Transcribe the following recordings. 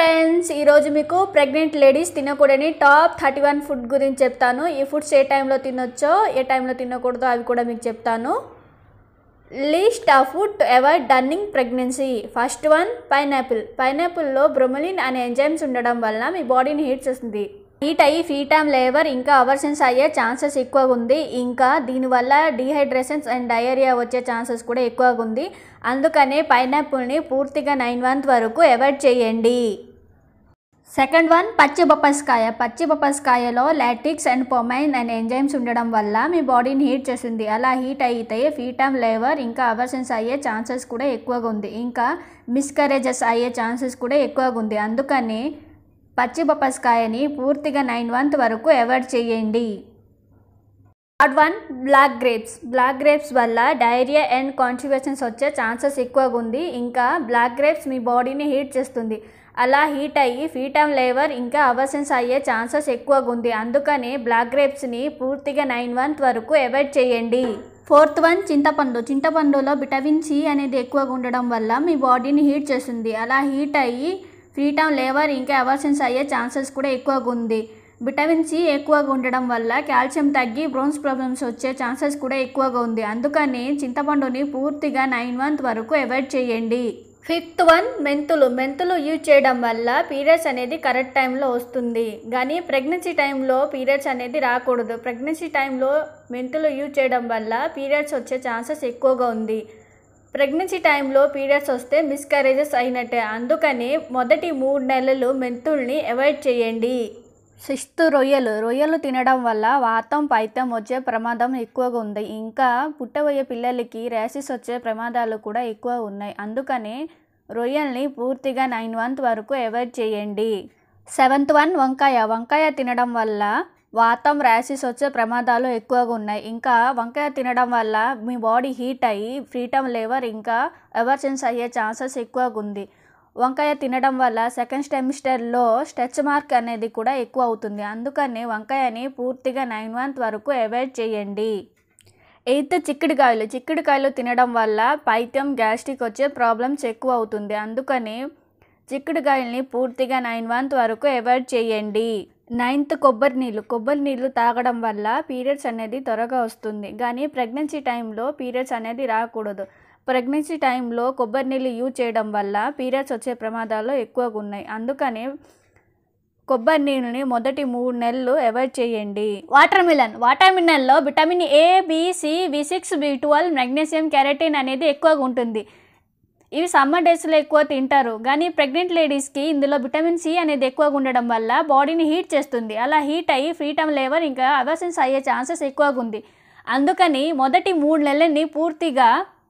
friends ఈరోజు మీకు pregnant ladies తినకూడని టాప్ థర్టీ వన్ ఫుడ్ గురించి చెప్తాను ఈ ఫుడ్స్ ఏ టైంలో తినొచ్చో ఏ టైంలో తినకూడదో అవి కూడా మీకు చెప్తాను list of food to avoid during pregnancy first one pineapple పైనాపిల్లో బ్రొమలిన్ అనే ఎంజైమ్స్ ఉండడం వల్ల మీ బాడీని హీట్ చేస్తుంది హీట్ అయ్యి ఫీటామ్ లేవర్ ఇంకా అవర్షన్స్ అయ్యే ఛాన్సెస్ ఎక్కువగా ఉంది ఇంకా దీనివల్ల డీహైడ్రేషన్స్ అండ్ డయేరియా వచ్చే ఛాన్సెస్ కూడా ఎక్కువగా ఉంది అందుకనే పైనాపిల్ని పూర్తిగా నైన్ మంత్ వరకు అవాయిడ్ చేయండి సెకండ్ వన్ పచ్చి బొప్పస్కాయ పచ్చి బొప్పస్కాయలో లాటిక్స్ అండ్ పొమైన్ అనే ఎంజైమ్స్ ఉండడం వల్ల మీ బాడీని హీట్ చేస్తుంది అలా హీట్ అయితే ఫీటమ్ లేవర్ ఇంకా అవర్షన్స్ అయ్యే ఛాన్సెస్ కూడా ఎక్కువగా ఉంది ఇంకా మిస్కరేజెస్ అయ్యే ఛాన్సెస్ కూడా ఎక్కువగా ఉంది అందుకని పచ్చి బొప్పస్కాయని పూర్తిగా నైన్ మంత్ వరకు అవాయిడ్ చేయండి third one black grapes black grapes వల్ల డైరియా అండ్ కాన్స్టిపేషన్స్ వచ్చే ఛాన్సెస్ ఎక్కువగా ఉంది ఇంకా బ్లాక్ గ్రేప్స్ మీ బాడీని హీట్ చేస్తుంది అలా హీట్ అయ్యి ఫీటమ్ లేవర్ ఇంకా అవర్సెన్స్ అయ్యే ఛాన్సెస్ ఎక్కువగా ఉంది అందుకని బ్లాక్ గ్రేప్స్ని పూర్తిగా నైన్ మంత్ వరకు అవాయిడ్ చేయండి ఫోర్త్ వన్ చింతపండు చింతపండులో విటమిన్ సి అనేది ఎక్కువగా ఉండడం వల్ల మీ బాడీని హీట్ చేస్తుంది అలా హీట్ అయ్యి ఫీటమ్ లేవర్ ఇంకా అవర్సెన్స్ అయ్యే ఛాన్సెస్ కూడా ఎక్కువగా ఉంది విటమిన్ సి ఎక్కువగా ఉండడం వల్ల కాల్షియం తగ్గి బ్రోన్స్ ప్రాబ్లమ్స్ వచ్చే ఛాన్సెస్ కూడా ఎక్కువగా ఉంది అందుకని చింతపండుని పూర్తిగా నైన్ మంత్ వరకు అవాయిడ్ చేయండి ఫిఫ్త్ వన్ మెంతులు మెంతులు యూజ్ చేయడం వల్ల పీరియడ్స్ అనేది కరెక్ట్ టైంలో వస్తుంది కానీ ప్రెగ్నెన్సీ టైంలో పీరియడ్స్ అనేది రాకూడదు ప్రెగ్నెన్సీ టైంలో మెంతులు యూజ్ చేయడం వల్ల పీరియడ్స్ వచ్చే ఛాన్సెస్ ఎక్కువగా ఉంది ప్రెగ్నెన్సీ టైంలో పీరియడ్స్ వస్తే మిస్కరేజెస్ అయినట్టే అందుకని మొదటి మూడు నెలలు మెంతుల్ని అవాయిడ్ చేయండి సిక్స్త్ రొయ్యలు రొయ్యలు తినడం వల్ల వాతం పైతం వచ్చే ప్రమాదం ఎక్కువగా ఉంది ఇంకా పుట్టబోయే పిల్లలకి ర్యాషెస్ వచ్చే ప్రమాదాలు కూడా ఎక్కువ ఉన్నాయి అందుకని రొయ్యల్ని పూర్తిగా నైన్ మంత్ వరకు అవాయిడ్ చేయండి సెవెంత్ వన్ వంకాయ వంకాయ తినడం వల్ల వాతం ర్యాషెస్ వచ్చే ప్రమాదాలు ఎక్కువగా ఉన్నాయి ఇంకా వంకాయ తినడం వల్ల మీ బాడీ హీట్ అయ్యి ఫ్రీటమ్ లేవర్ ఇంకా ఎవర్షన్స్ అయ్యే ఛాన్సెస్ ఎక్కువగా ఉంది వంకాయ తినడం వల్ల సెకండ్ సెమిస్టర్లో స్ట్రెచ్ మార్క్ అనేది కూడా ఎక్కువ అవుతుంది అందుకని వంకాయని పూర్తిగా నైన్ మంత్ వరకు అవాయిడ్ చేయండి ఎయిత్ చిక్కుడుకాయలు చిక్కుడుకాయలు తినడం వల్ల పైత్యం గ్యాస్ట్రిక్ వచ్చే ప్రాబ్లమ్స్ ఎక్కువ అవుతుంది అందుకని చిక్కుడుకాయల్ని పూర్తిగా నైన్ మంత్ వరకు అవాయిడ్ చేయండి నైన్త్ కొబ్బరి నీళ్ళు కొబ్బరి నీళ్ళు తాగడం వల్ల పీరియడ్స్ అనేది త్వరగా వస్తుంది కానీ ప్రెగ్నెన్సీ టైంలో పీరియడ్స్ అనేది రాకూడదు ప్రెగ్నెన్సీ టైంలో కొబ్బరి నీళ్ళు యూజ్ చేయడం వల్ల పీరియడ్స్ వచ్చే ప్రమాదాలు ఎక్కువగా ఉన్నాయి అందుకని కొబ్బరి నీళ్ళని మొదటి మూడు నెలలు అవాయిడ్ చేయండి వాటర్ మిలన్ వాటర్ మిలన్లో vitamin A B C B six B twelve magnesium keratin అనేది ఎక్కువగా ఉంటుంది ఇవి సమ్మర్ డేస్లో ఎక్కువ తింటారు కానీ ప్రెగ్నెంట్ లేడీస్కి ఇందులో విటమిన్ సి అనేది ఎక్కువగా ఉండడం వల్ల బాడీని హీట్ చేస్తుంది అలా హీట్ అయ్యి ఫ్రీటమ్ లేవర్ ఇంకా అవర్సెన్స్ అయ్యే ఛాన్సెస్ ఎక్కువగా ఉంది అందుకని మొదటి మూడు నెలల్ని పూర్తిగా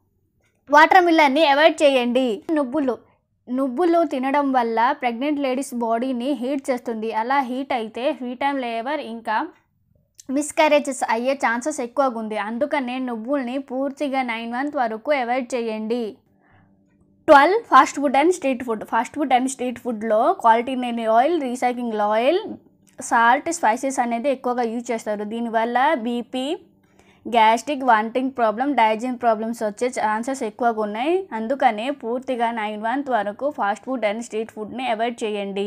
వాటర్ మిల్లన్ని అవాయిడ్ చేయండి నువ్వులు నువ్వులు తినడం వల్ల ప్రెగ్నెంట్ లేడీస్ బాడీని హీట్ చేస్తుంది అలా హీట్ అయితే ఫ్రీటైమ్ లేవర్ ఇంకా మిస్కరేజెస్ అయ్యే ఛాన్సెస్ ఎక్కువగా ఉంది అందుకనే నువ్వుల్ని పూర్తిగా నైన్ మంత్ వరకు అవాయిడ్ చేయండి twelve fast food and street food fast food and street ఫుడ్లో క్వాలిటీ లేని oil recycling oil salt spices అనేది ఎక్కువగా యూజ్ చేస్తారు దీనివల్ల BP gastric vomiting problem digestion problems వచ్చే ఛాన్సెస్ ఎక్కువగా ఉన్నాయి అందుకనే పూర్తిగా నైన్ మంత్ వరకు ఫాస్ట్ ఫుడ్ అండ్ స్ట్రీట్ ఫుడ్ని అవాయిడ్ చేయండి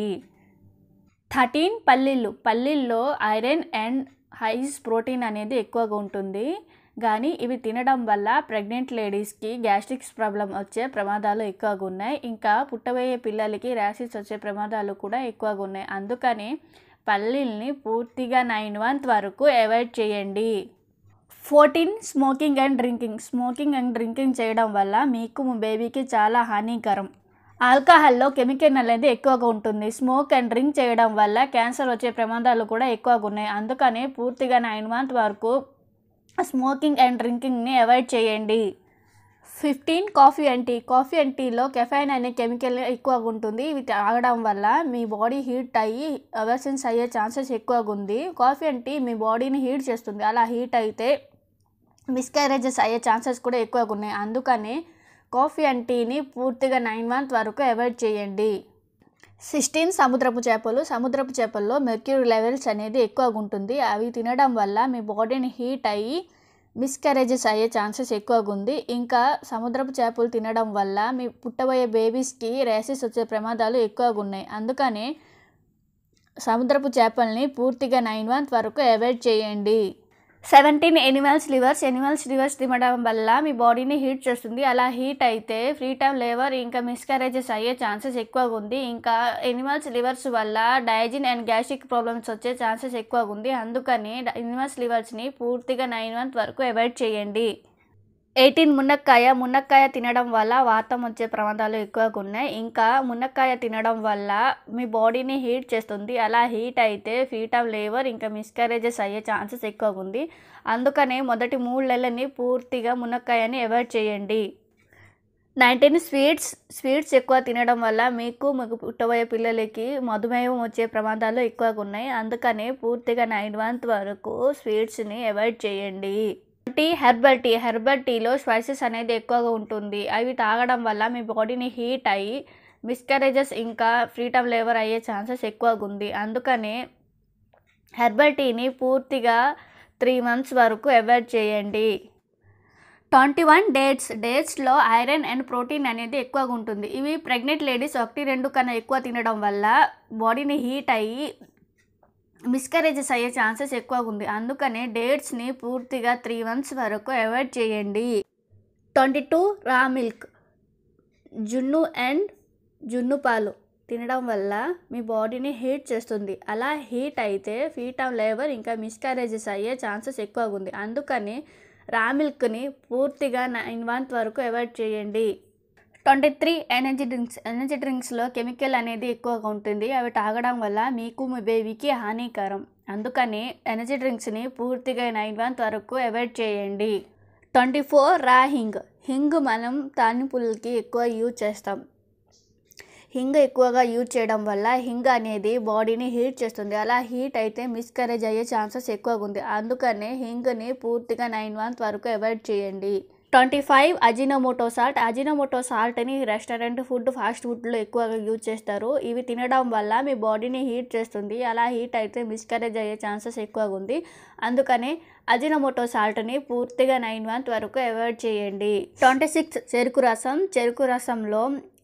థర్టీన్ పల్లీలు పల్లీల్లో ఐరన్ అండ్ హైస్ ప్రోటీన్ అనేది ఎక్కువగా ఉంటుంది కానీ ఇవి తినడం వల్ల ప్రెగ్నెంట్ లేడీస్కి గ్యాస్ట్రిక్స్ ప్రాబ్లం వచ్చే ప్రమాదాలు ఎక్కువగా ఉన్నాయి ఇంకా పుట్టబోయే పిల్లలకి ర్యాషెస్ వచ్చే ప్రమాదాలు కూడా ఎక్కువగా ఉన్నాయి అందుకని పల్లీల్ని పూర్తిగా నైన్ మంత్ వరకు అవాయిడ్ చేయండి fourteen smoking and drinking smoking and drinking చేయడం వల్ల మీకు మీ బేబీకి చాలా హానికరం ఆల్కహాల్లో కెమికల్ అనేది ఎక్కువగా ఉంటుంది స్మోక్ అండ్ డ్రింక్ చేయడం వల్ల క్యాన్సర్ వచ్చే ప్రమాదాలు కూడా ఎక్కువగా ఉన్నాయి అందుకని పూర్తిగా నైన్ మంత్ వరకు స్మోకింగ్ అండ్ డ్రింకింగ్ని అవాయిడ్ చేయండి fifteen coffee and tea coffee and టీలో కెఫైన్ అనే కెమికల్ ఎక్కువగా ఉంటుంది ఇవి తాగడం వల్ల మీ బాడీ హీట్ అయ్యి అవర్సెన్స్ అయ్యే ఛాన్సెస్ ఎక్కువగా ఉంది కాఫీ అండ్ టీ మీ బాడీని హీట్ చేస్తుంది అలా హీట్ అయితే మిస్క్యారేజెస్ అయ్యే ఛాన్సెస్ కూడా ఎక్కువగా ఉన్నాయి అందుకని కాఫీ అండ్ టీని పూర్తిగా నైన్ మంత్ వరకు అవాయిడ్ చేయండి సిక్స్టీన్ సముద్రపు చేపలు సముద్రపు చేపల్లో మెర్క్యూరీ లెవెల్స్ అనేది ఎక్కువగా ఉంటుంది అవి తినడం వల్ల మీ బాడీని హీట్ అయ్యి మిస్క్యారేజెస్ అయ్యే ఛాన్సెస్ ఎక్కువగా ఉంది ఇంకా సముద్రపు చేపలు తినడం వల్ల మీ పుట్టబోయే బేబీస్కి రేసెస్ వచ్చే ప్రమాదాలు ఎక్కువగా ఉన్నాయి అందుకని సముద్రపు చేపల్ని పూర్తిగా నైన్ మంత్ వరకు అవాయిడ్ చేయండి seventeen animals livers animals livers తినడం వల్ల మీ బాడీని హీట్ చేస్తుంది అలా హీట్ అయితే ఫ్రీ టైం లేవర్ ఇంకా మిస్క్యారేజెస్ అయ్యే ఛాన్సెస్ ఎక్కువగా ఉంది ఇంకా ఎనిమల్స్ లివర్స్ వల్ల డైజిన్ అండ్ గ్యాస్ట్రిక్ ప్రాబ్లమ్స్ వచ్చే ఛాన్సెస్ ఎక్కువగా ఉంది అందుకని ఎనిమల్స్ లివర్స్ని పూర్తిగా నైన్ మంత్ వరకు అవాయిడ్ చేయండి ఎయిటీన్ మునక్కాయ మునక్కాయ తినడం వల్ల వాతం వచ్చే ప్రమాదాలు ఎక్కువగా ఉన్నాయి ఇంకా మునక్కాయ తినడం వల్ల మీ బాడీని హీట్ చేస్తుంది అలా హీట్ అయితే ఫీట్ ఆఫ్ లేవర్ ఇంకా మిస్క్యారేజెస్ అయ్యే ఛాన్సెస్ ఎక్కువగా ఉంది అందుకనే మొదటి మూడు నెలలని పూర్తిగా మునక్కాయని అవాయిడ్ చేయండి నైన్టీన్ స్వీట్స్ స్వీట్స్ ఎక్కువ తినడం వల్ల మీకు మీకు పుట్టబోయే పిల్లలకి మధుమేహం వచ్చే ప్రమాదాలు ఎక్కువగా ఉన్నాయి అందుకని పూర్తిగా నైన్ మంత్ వరకు స్వీట్స్ని అవాయిడ్ చేయండి టీ హెర్బల్ టీ హెర్బల్ టీలో స్పైసెస్ అనేది ఎక్కువగా ఉంటుంది అవి తాగడం వల్ల మీ బాడీని హీట్ అయ్యి మిస్కరేజెస్ ఇంకా ఫ్రీటమ్ లేవర్ అయ్యే ఛాన్సెస్ ఎక్కువగా ఉంది అందుకనే హెర్బల్ టీని పూర్తిగా త్రీ మంత్స్ వరకు అవాయిడ్ చేయండి ట్వంటీ వన్ డేట్స్ డేట్స్లో ఐరన్ అండ్ ప్రోటీన్ అనేది ఎక్కువగా ఉంటుంది ఇవి ప్రెగ్నెంట్ లేడీస్ ఒకటి రెండు కన్నా ఎక్కువ తినడం వల్ల బాడీని హీట్ అయ్యి మిస్కరేజెస్ అయ్యే ఛాన్సెస్ ఎక్కువగా ఉంది అందుకనే డేట్స్ని పూర్తిగా త్రీ మంత్స్ వరకు అవాయిడ్ చేయండి ట్వంటీ టూ రా మిల్క్ జున్ను అండ్ జున్ను పాలు తినడం వల్ల మీ బాడీని హీట్ చేస్తుంది అలా హీట్ అయితే ఫీట్ ఆఫ్ లేబర్ ఇంకా మిస్క్యారేజెస్ అయ్యే ఛాన్సెస్ ఎక్కువగా ఉంది అందుకని రా మిల్క్ని పూర్తిగా నైన్ మంత్ వరకు అవాయిడ్ చేయండి twenty three energy drinks energy డ్రింక్స్లో కెమికల్ అనేది ఎక్కువగా ఉంటుంది అవి తాగడం వల్ల మీకు మీ బేబీకి హానికరం అందుకని ఎనర్జీ డ్రింక్స్ని పూర్తిగా నైన్ మంత్ వరకు అవాయిడ్ చేయండి twenty four raw hing hing మనం తానిపులకి ఎక్కువ యూజ్ చేస్తాం హింగ్ ఎక్కువగా యూజ్ చేయడం వల్ల హింగ్ అనేది బాడీని హీట్ చేస్తుంది అలా హీట్ అయితే మిస్కరేజ్ అయ్యే ఛాన్సెస్ ఎక్కువగా ఉంది అందుకనే హింగ్ని పూర్తిగా నైన్ మంత్ వరకు అవాయిడ్ చేయండి twenty five Ajinomoto salt Ajinomoto సాల్ట్ని రెస్టారెంట్ ఫుడ్ ఫాస్ట్ ఫుడ్లో ఎక్కువగా యూజ్ చేస్తారు ఇవి తినడం వల్ల మీ బాడీని హీట్ చేస్తుంది అలా హీట్ అయితే మిస్కరేజ్ అయ్యే ఛాన్సెస్ ఎక్కువగా ఉంది అందుకని అజినోమోటో సాల్ట్ని పూర్తిగా నైన్ మంత్ వరకు అవాయిడ్ చేయండి ట్వంటీ సిక్స్ చెరుకు రసం చెరుకు రసంలో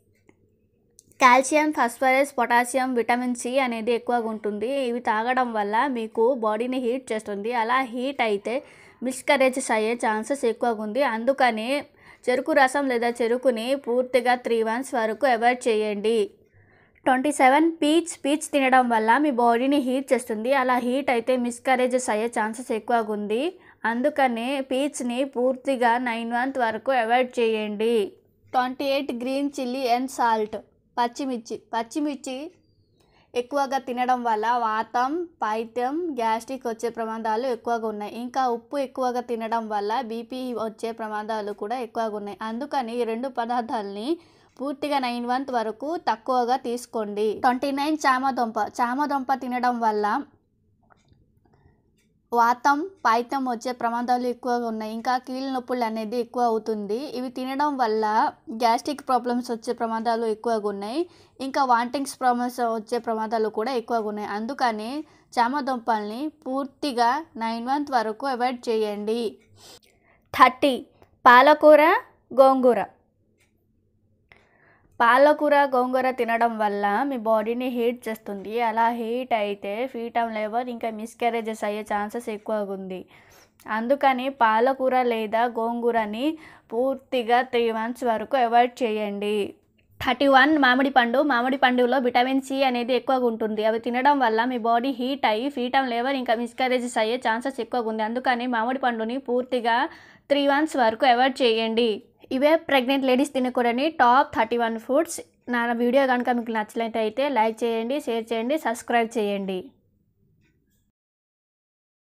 calcium phosphorus potassium vitamin C అనేది ఎక్కువగా ఉంటుంది ఇవి తాగడం వల్ల మీకు బాడీని హీట్ చేస్తుంది అలా హీట్ అయితే మిస్కరేజెస్ అయ్యే ఛాన్సెస్ ఎక్కువగా ఉంది అందుకని చెరుకు రసం లేదా చెరుకుని పూర్తిగా త్రీ మంత్స్ వరకు అవాయిడ్ చేయండి ట్వంటీ సెవెన్ పీచ్ పీచ్ తినడం వల్ల మీ బాడీని హీట్ చేస్తుంది అలా హీట్ అయితే మిస్కరేజెస్ అయ్యే ఛాన్సెస్ ఎక్కువగా ఉంది అందుకని పీచ్ని పూర్తిగా నైన్ మంత్ వరకు అవాయిడ్ చేయండి twenty eight green chilli and salt పచ్చిమిర్చి పచ్చిమిర్చి ఎక్కువగా తినడం వల్ల వాతం పైత్యం గ్యాస్ట్రిక్ వచ్చే ప్రమాదాలు ఎక్కువగా ఉన్నాయి ఇంకా ఉప్పు ఎక్కువగా తినడం వల్ల బీపీ వచ్చే ప్రమాదాలు కూడా ఎక్కువగా ఉన్నాయి అందుకని ఈ రెండు పదార్థాలని పూర్తిగా నైన్ మంత్ వరకు తక్కువగా తీసుకోండి ట్వంటీ నైన్ చామదుంప చామదుంప తినడం వల్ల వాతం పైతం వచ్చే ప్రమాదాలు ఎక్కువగా ఉన్నాయి ఇంకా కీళ్ళ నొప్పులు అనేది ఎక్కువ అవుతుంది ఇవి తినడం వల్ల గ్యాస్ట్రిక్ ప్రాబ్లమ్స్ వచ్చే ప్రమాదాలు ఎక్కువగా ఉన్నాయి ఇంకా వాంటింగ్స్ ప్రాబ్లమ్స్ వచ్చే ప్రమాదాలు కూడా ఎక్కువగా ఉన్నాయి అందుకని చామదుంపల్ని పూర్తిగా నైన్ మంత్ వరకు అవాయిడ్ చేయండి థర్టీ పాలకూర గోంగూర పాలకూర గోంగూర తినడం వల్ల మీ బాడీని హీట్ చేస్తుంది అలా హీట్ అయితే ఫీటమ్ లేవర్ ఇంకా మిస్క్యారేజెస్ అయ్యే ఛాన్సెస్ ఎక్కువగా ఉంది అందుకని పాలకూర లేదా గోంగూరని పూర్తిగా త్రీ మంత్స్ వరకు అవాయిడ్ చేయండి థర్టీ వన్ మామిడి పండు మామిడి పండులో విటమిన్ సి అనేది ఎక్కువగా ఉంటుంది అవి తినడం వల్ల మీ బాడీ హీట్ అయ్యి ఫీటమ్ లేవర్ ఇంకా మిస్క్యారేజెస్ అయ్యే ఛాన్సెస్ ఎక్కువగా ఉంది అందుకని మామిడి పండుని పూర్తిగా త్రీ మంత్స్ వరకు అవాయిడ్ చేయండి ఇవే ప్రెగ్నెంట్ లేడీస్ తినకూడని టాప్ థర్టీ వన్ ఫుడ్స్ నా వీడియో కనుక మీకు నచ్చినట్లయితే లైక్ చేయండి షేర్ చేయండి సబ్స్క్రైబ్ చేయండి